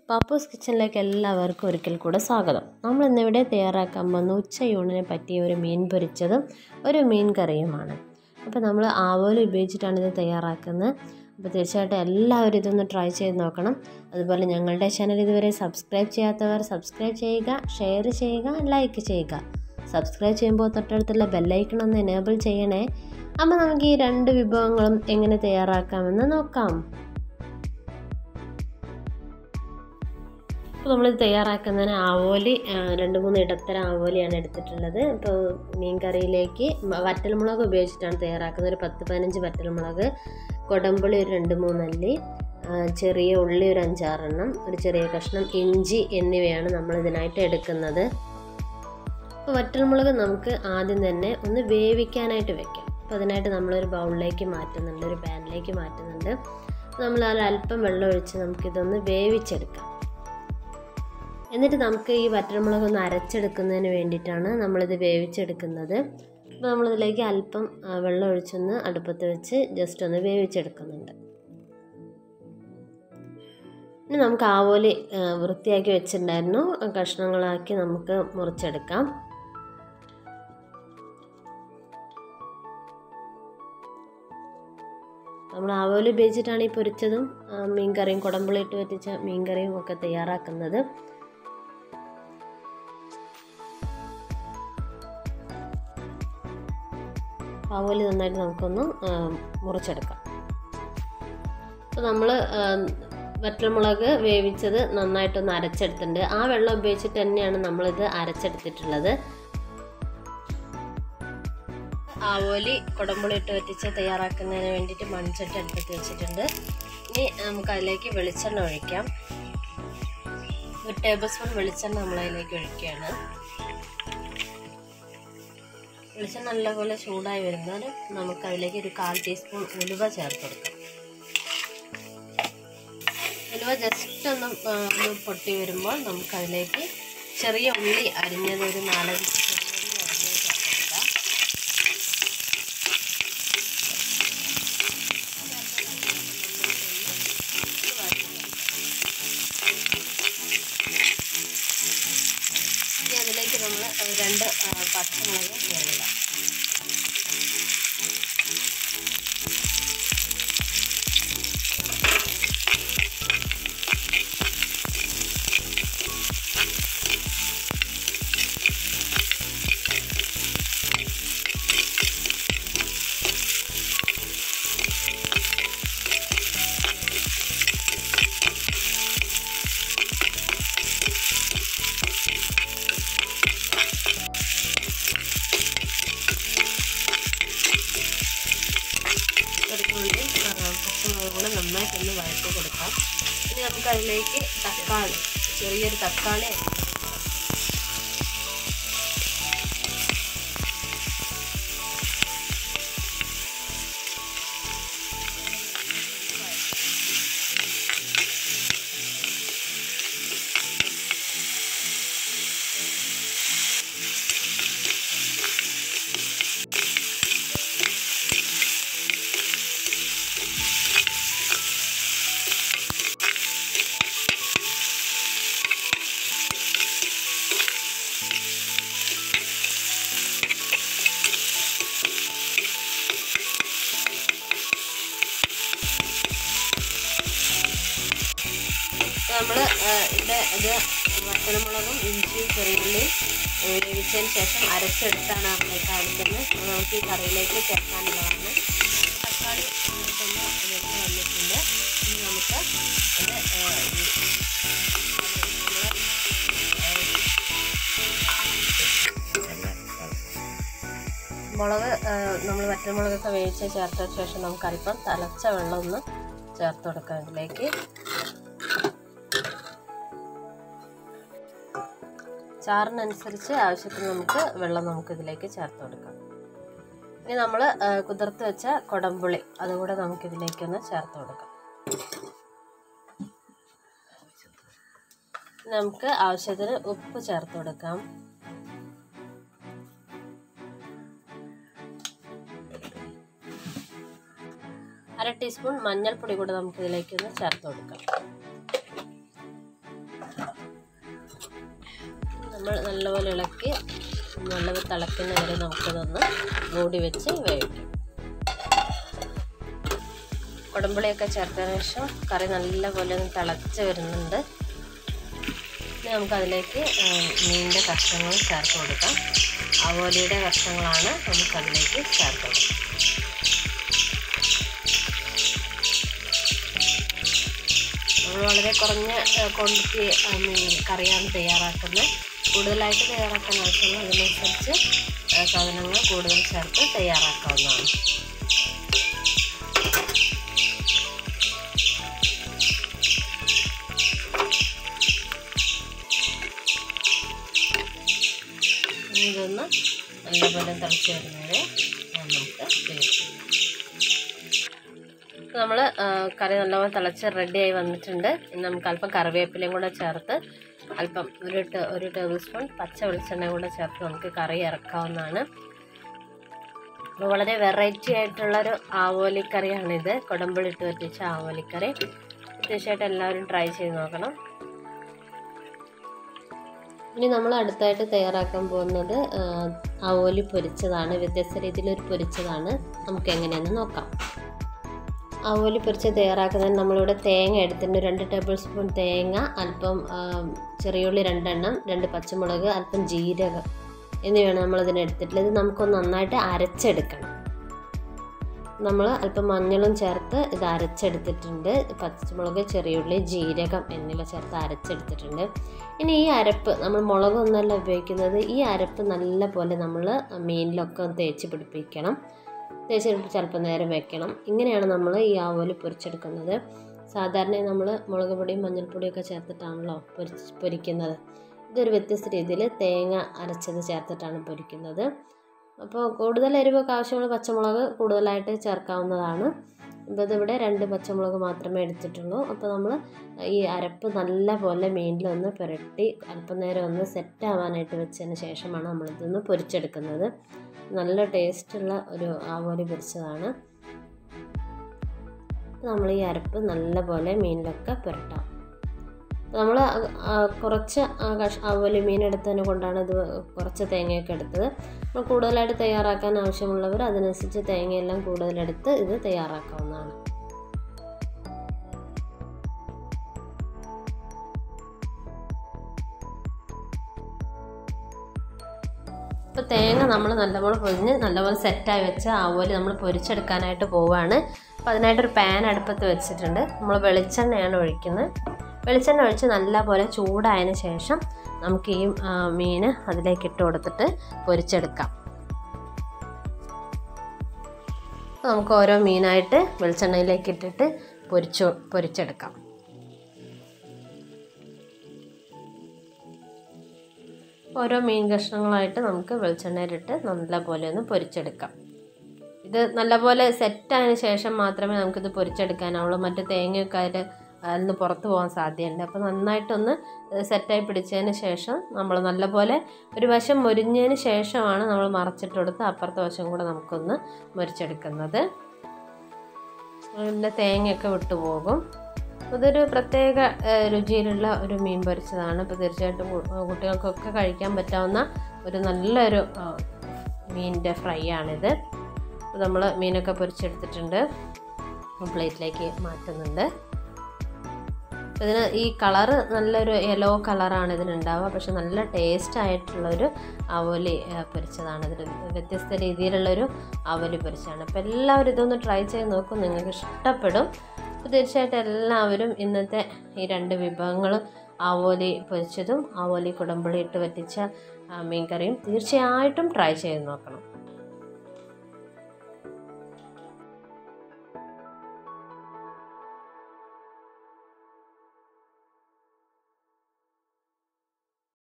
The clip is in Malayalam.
പാപ്പൂസ് കിച്ചണിലേക്ക് എല്ലാവർക്കും ഒരിക്കൽ കൂടെ സ്വാഗതം നമ്മൾ ഇന്നിവിടെ തയ്യാറാക്കാൻ വന്ന ഉച്ചയൂണിനെ പറ്റിയ ഒരു മീൻ പൊരിച്ചതും ഒരു മീൻ കറിയുമാണ് അപ്പോൾ നമ്മൾ ആവോലി ഉപയോഗിച്ചിട്ടാണ് ഇത് തയ്യാറാക്കുന്നത് അപ്പോൾ തീർച്ചയായിട്ടും എല്ലാവരും ഇതൊന്ന് ട്രൈ ചെയ്ത് നോക്കണം അതുപോലെ ഞങ്ങളുടെ ചാനൽ ഇതുവരെ സബ്സ്ക്രൈബ് ചെയ്യാത്തവർ സബ്സ്ക്രൈബ് ചെയ്യുക ഷെയർ ചെയ്യുക ലൈക്ക് ചെയ്യുക സബ്സ്ക്രൈബ് ചെയ്യുമ്പോൾ തൊട്ടടുത്തുള്ള ബെല്ലൈക്കൺ ഒന്ന് എനേബിൾ ചെയ്യണേ അപ്പോൾ നമുക്ക് ഈ രണ്ട് വിഭവങ്ങളും എങ്ങനെ തയ്യാറാക്കാമെന്ന് നോക്കാം അപ്പോൾ നമ്മൾ തയ്യാറാക്കുന്നതിന് ആവോലി ആ, രണ്ട് മൂന്ന് ഇടത്തരം ആവോലിയാണ് എടുത്തിട്ടുള്ളത് ഇപ്പോൾ മീൻ കറിയിലേക്ക് മ- വറ്റൽമുളക് ഉപയോഗിച്ചിട്ടാണ് തയ്യാറാക്കുന്നത് ഒരു പത്ത് പതിനഞ്ച് വറ്റൽമുളക് കൊടമ്പുളി ഒരു രണ്ട് മൂന്നല്ലി ആ, ചെറിയ ഉള്ളി ഒരു അഞ്ചാറെണ്ണം ഒരു ചെറിയ കഷ്ണം ഇഞ്ചി എന്നിവയാണ് നമ്മൾ ഇതിനായിട്ട് എടുക്കുന്നത് അപ്പോൾ വറ്റൽമുളക് നമുക്ക് ആദ്യം തന്നെ ഒന്ന് വേവിക്കാനായിട്ട് വെക്കാം അപ്പോൾ അതിനായിട്ട് നമ്മളൊരു ബൗളിലേക്ക് മാറ്റുന്നുണ്ട് ഒരു പാനിലേക്ക് മാറ്റുന്നുണ്ട് നമ്മൾ അതിൽ അല്പം വെള്ളം ഒഴിച്ച് നമുക്കിതൊന്ന് വേവിച്ചെടുക്കാം എന്നിട്ട് നമുക്ക് ഈ വറ്റൽമുളക് ഒന്ന് അരച്ചെടുക്കുന്നതിന് വേണ്ടിയിട്ടാണ് നമ്മളിത് വേവിച്ചെടുക്കുന്നത് അപ്പോൾ നമ്മളിതിലേക്ക് അല്പം ആ, വെള്ളം ഒഴിച്ചൊന്ന് അടുപ്പത്ത് വെച്ച് ജസ്റ്റ് ഒന്ന് വേവിച്ചെടുക്കുന്നുണ്ട് ഇനി നമുക്ക് ആവോലി ആ, വൃത്തിയാക്കി വെച്ചിട്ടുണ്ടായിരുന്നു ആ കഷ്ണങ്ങളാക്കി നമുക്ക് മുറിച്ചെടുക്കാം നമ്മൾ ആവോലി ഉപയോഗിച്ചിട്ടാണ് ഈ പൊരിച്ചതും ആ, മീൻകറിയും കുടമ്പുളിയിട്ട് വറ്റിച്ച മീൻകറിയും ഒക്കെ തയ്യാറാക്കുന്നത് ആവോലി നന്നായിട്ട് നമുക്കൊന്ന് ആ, മുറിച്ചെടുക്കാം അപ്പോൾ നമ്മൾ വറ്റൽമുളക് വേവിച്ചത് നന്നായിട്ടൊന്ന് അരച്ചെടുത്തിട്ടുണ്ട് ആ വെള്ളം ഉപയോഗിച്ചിട്ട് തന്നെയാണ് നമ്മളിത് അരച്ചെടുത്തിട്ടുള്ളത് ആവോലി കുടമ്പുളി ഇട്ട് വറ്റിച്ച് തയ്യാറാക്കുന്നതിന് വേണ്ടിയിട്ട് മൺചട്ടി അടുപ്പത്ത് വെച്ചിട്ടുണ്ട് ഇനി നമുക്ക് അതിലേക്ക് വെളിച്ചെണ്ണ ഒഴിക്കാം ഒരു ടേബിൾ സ്പൂൺ വെളിച്ചെണ്ണ നമ്മൾ അതിലേക്ക് ഒഴിക്കുകയാണ് വെളിച്ചെണ്ണ നല്ലപോലെ ചൂടായി വരുമ്പോൾ നമുക്ക് അതിലേക്ക് ഒരു കാൽ ടീസ്പൂൺ ഉലുവ ചേർത്ത് കൊടുക്കാം ഉലുവ ജസ്റ്റ് ഒന്ന് ആ, ഒന്ന് പൊട്ടി വരുമ്പോൾ നമുക്ക് അതിലേക്ക് ചെറിയ ഉള്ളി അരിഞ്ഞത് ഒരു നാലഞ്ച് ചെറിയ ഉള്ളി അരിഞ്ഞത് ചേർത്ത് കൊടുക്കാം ഇനി അതിലേക്ക് നമ്മൾ രണ്ട് ആ, പച്ചമുളക് ചേർക്കുക എടുക്കുന്നുണ്ട് പച്ചമുളക് കൂടെ നന്നായിട്ടൊന്ന് വഴറ്റി കൊടുക്കാം ഇനി നമുക്ക് അതിലേക്ക് തക്കാളി ചെറിയൊരു തക്കാളി നമ്മൾ ഇവിടെ ഇത് വറ്റൽമുളകും ഇഞ്ചിയും ചെറിയുള്ളിയും വേവിച്ചതിന് ശേഷം അരച്ചെടുത്താണ് നമ്മൾക്ക് ആവശ്യക്കുന്നത് അത് നമുക്ക് ഈ കറിയിലേക്ക് ചേർക്കാനുള്ളതാണ് തക്കാളി നന്നായിട്ടൊന്ന് വെച്ച് വന്നിട്ടുണ്ട് ഇനി നമുക്ക് ഇത് ആ, ഈ നമ്മള് മുളക് നമ്മൾ വറ്റൽമുളകൊക്കെ വേവിച്ച് ചേർത്തതിന് ശേഷം നമുക്ക് അല്പം തിളച്ച വെള്ളം ഒന്ന് ചേർത്ത് കൊടുക്കാം ഇതിലേക്ക് ചാറിനനുസരിച്ച് ആവശ്യത്തിന് നമുക്ക് വെള്ളം നമുക്ക് ഇതിലേക്ക് ചേർത്ത് കൊടുക്കാം ഇനി നമ്മൾ കുതിർത്ത് വെച്ച കൊടമ്പുളി അതുകൂടെ നമുക്ക് ഇതിലേക്കൊന്ന് ചേർത്ത് കൊടുക്കാം നമുക്ക് ആവശ്യത്തിന് ഉപ്പ് ചേർത്ത് കൊടുക്കാം അര ടീസ്പൂൺ മഞ്ഞൾപ്പൊടി കൂടെ നമുക്ക് ഇതിലേക്കൊന്ന് ചേർത്ത് കൊടുക്കാം നമ്മൾ നല്ലപോലെ ഇളക്കി നല്ലപോലെ തിളക്കുന്ന വരെ നമുക്കിതൊന്ന് മൂടി വെച്ച് വേവിക്കും കുടമ്പുളിയൊക്കെ ചേർത്തതിന് ശേഷം കറി നല്ലപോലെ ഒന്ന് തിളച്ച് വരുന്നുണ്ട് ഇനി നമുക്കതിലേക്ക് മീനിൻ്റെ കഷ്ണങ്ങൾ ചേർത്ത് കൊടുക്കാം അവോലിയുടെ കഷ്ണങ്ങളാണ് നമുക്കതിലേക്ക് ചേർത്ത് കൊടുക്കാം നമ്മൾ വളരെ കുറഞ്ഞ ക്വാണ്ടിറ്റി മീൻ കറിയാണ് തയ്യാറാക്കുന്നത് കൂടുതലായിട്ട് തയ്യാറാക്കാൻ ആവശ്യമുള്ള അതിനനുസരിച്ച് സാധനങ്ങൾ കൂടുതൽ ചേർത്ത് തയ്യാറാക്കാവുന്നതാണ് ഇനി ഇതൊന്ന് നല്ലപോലെ തിളച്ച് വരുന്നത് നമുക്ക് വേവിക്കാം നമ്മൾ കറി നല്ലപോലെ തിളച്ച് റെഡിയായി വന്നിട്ടുണ്ട് ഇനി നമുക്ക് അല്പം കറിവേപ്പിലയും കൂടെ ചേർത്ത് അല്പം ഒരു ടേ- ഒരു ടേബിൾ സ്പൂൺ പച്ച വെളിച്ചെണ്ണ കൂടെ ചേർത്ത് നമുക്ക് കറി ഇറക്കാവുന്നതാണ് അപ്പോൾ വളരെ വെറൈറ്റി ആയിട്ടുള്ളൊരു ആവോലിക്കറിയാണിത് കൊടമ്പുളിട്ട് വറ്റിച്ച ആവോലിക്കറി തീർച്ചയായിട്ടും എല്ലാവരും ട്രൈ ചെയ്ത് നോക്കണം ഇനി നമ്മൾ അടുത്തായിട്ട് തയ്യാറാക്കാൻ പോകുന്നത് ആവോലി പൊരിച്ചതാണ് വ്യത്യസ്ത രീതിയിലൊരു പൊരിച്ചതാണ് നമുക്ക് എങ്ങനെയെന്ന് നോക്കാം ആവോലി പൊരിച്ച് തയ്യാറാക്കുന്നതിന് നമ്മളിവിടെ തേങ്ങ എടുത്തിട്ടുണ്ട് രണ്ട് ടേബിൾ സ്പൂൺ തേങ്ങ അല്പം ആ, ചെറിയുള്ളി രണ്ടെണ്ണം രണ്ട് പച്ചമുളക് അല്പം ജീരകം എന്നിവയാണ് നമ്മളിതിന് എടുത്തിട്ടുള്ളത് ഇത് നമുക്കൊന്ന് നന്നായിട്ട് അരച്ചെടുക്കണം നമ്മൾ അല്പം മഞ്ഞളും ചേർത്ത് ഇത് അരച്ചെടുത്തിട്ടുണ്ട് പച്ചമുളക് ചെറിയുള്ളി ജീരകം എന്നിവ ചേർത്ത് അരച്ചെടുത്തിട്ടുണ്ട് ഇനി ഈ അരപ്പ് നമ്മൾ മുളകൊന്നല്ല ഉപയോഗിക്കുന്നത് ഈ അരപ്പ് നല്ല പോലെ നമ്മൾ മീനിലൊക്കെ ഒന്ന് തേച്ച് പിടിപ്പിക്കണം തേച്ച് പിടിപ്പിച്ച് അല്പം നേരം വെക്കണം ഇങ്ങനെയാണ് നമ്മൾ ഈ ആവോലി പൊരിച്ചെടുക്കുന്നത് സാധാരണ നമ്മൾ മുളക് പൊടിയും മഞ്ഞൾപ്പൊടിയൊക്കെ ചേർത്തിട്ടാണല്ലോ പൊരിച്ച് പൊരിക്കുന്നത് ഇതൊരു വ്യത്യസ്ത രീതിയിൽ തേങ്ങ അരച്ചത് ചേർത്തിട്ടാണ് പൊരിക്കുന്നത് അപ്പോൾ കൂടുതൽ എരിവൊക്കെ ആവശ്യമുള്ള പച്ചമുളക് കൂടുതലായിട്ട് ചേർക്കാവുന്നതാണ് ഇപ്പോൾ ഇതിവിടെ രണ്ട് പച്ചമുളക് മാത്രമേ എടുത്തിട്ടുള്ളൂ അപ്പോൾ നമ്മൾ ഈ അരപ്പ് നല്ല പോലെ മീനിലൊന്ന് പുരട്ടി അല്പം നേരം ഒന്ന് സെറ്റ് ആവാനായിട്ട് വെച്ചതിന് ശേഷമാണ് നമ്മളിതൊന്ന് പൊരിച്ചെടുക്കുന്നത് നല്ല ടേസ്റ്റുള്ള ഒരു ആവോലി പൊരിച്ചതാണ് നമ്മൾ ഈ അരപ്പ് നല്ല പോലെ മീനിലൊക്കെ പുരട്ടാം നമ്മൾ കുറച്ച് ആ കഷ് ആവോലി മീൻ എടുത്തതിനെ കൊണ്ടാണ് ഇത് കുറച്ച് തേങ്ങയൊക്കെ എടുത്തത് നമ്മൾ കൂടുതലായിട്ട് തയ്യാറാക്കാൻ ആവശ്യമുള്ളവർ അതിനനുസരിച്ച് തേങ്ങയെല്ലാം കൂടുതലെടുത്ത് ഇത് തയ്യാറാക്കാവുന്നതാണ് ഇപ്പോൾ തേങ്ങ നമ്മൾ നല്ലപോലെ പൊരിഞ്ഞ് നല്ലപോലെ സെറ്റായി വെച്ച് ആവോലി നമ്മൾ പൊരിച്ചെടുക്കാനായിട്ട് പോവുകയാണ് അപ്പോൾ അതിനായിട്ടൊരു പാൻ അടുപ്പത്ത് വെച്ചിട്ടുണ്ട് നമ്മൾ വെളിച്ചെണ്ണയാണ് ഒഴിക്കുന്നത് വെളിച്ചെണ്ണ ഒഴിച്ച് നല്ലപോലെ ചൂടായതിന് ശേഷം നമുക്ക് ഈ മീൻ അതിലേക്ക് ഇട്ട് കൊടുത്തിട്ട് പൊരിച്ചെടുക്കാം അപ്പോൾ നമുക്ക് ഓരോ മീനായിട്ട് വെളിച്ചെണ്ണയിലേക്ക് ഇട്ടിട്ട് പൊരിച്ചു പൊരിച്ചെടുക്കാം ഓരോ മീൻ കഷ്ണങ്ങളായിട്ട് നമുക്ക് വെളിച്ചെണ്ണയിലിട്ട് നല്ലപോലെ ഒന്ന് പൊരിച്ചെടുക്കാം ഇത് നല്ലപോലെ സെറ്റായതിന് ശേഷം മാത്രമേ നമുക്കിത് പൊരിച്ചെടുക്കാനാവുള്ളൂ മറ്റു തേങ്ങയൊക്കെ അതിൽ അതിൽ നിന്ന് പുറത്ത് പോകാൻ സാധ്യതയുണ്ട് അപ്പോൾ നന്നായിട്ടൊന്ന് സെറ്റായി പിടിച്ചതിന് ശേഷം നമ്മൾ നല്ലപോലെ ഒരു വശം മൊരിഞ്ഞതിന് ശേഷമാണ് നമ്മൾ മറച്ചിട്ട് കൊടുത്ത് അപ്പുറത്തെ വശം കൂടെ നമുക്കൊന്ന് മൊരിച്ചെടുക്കുന്നത് പിന്നെ തേങ്ങയൊക്കെ വിട്ടുപോകും ഇതൊരു പ്രത്യേക ഏഹ്, രുചിയിലുള്ള ഒരു മീൻ പൊരിച്ചതാണ് ഇപ്പോൾ തീർച്ചയായിട്ടും കു- കുട്ടികൾക്കൊക്കെ കഴിക്കാൻ പറ്റാവുന്ന ഒരു നല്ലൊരു ഏഹ്, മീനിൻ്റെ ഫ്രൈ ആണിത് നമ്മൾ മീനൊക്കെ പൊരിച്ചെടുത്തിട്ടുണ്ട് പ്ലേറ്റിലേക്ക് മാറ്റുന്നുണ്ട് അപ്പോൾ ഇതിന് ഈ കളറ് നല്ലൊരു യെല്ലോ കളറാണ് ഇതിനുണ്ടാവുക പക്ഷെ നല്ല ടേസ്റ്റ് ആയിട്ടുള്ളൊരു അവലി ഏഹ്, പൊരിച്ചതാണ് ഇതിൽ വ്യത്യസ്ത രീതിയിലുള്ളൊരു അവലി പൊരിച്ചതാണ് അപ്പോൾ എല്ലാവരും ഇതൊന്ന് ട്രൈ ചെയ്ത് നോക്കും നിങ്ങൾക്ക് ഇഷ്ടപ്പെടും അപ്പോൾ തീർച്ചയായിട്ടും എല്ലാവരും ഇന്നത്തെ ഈ രണ്ട് വിഭവങ്ങൾ ആവോലി പൊരിച്ചതും ആവോലി കുടമ്പുളി ഇട്ട് വറ്റിച്ച ആ, മീൻകറിയും തീർച്ചയായിട്ടും ട്രൈ ചെയ്ത് നോക്കണം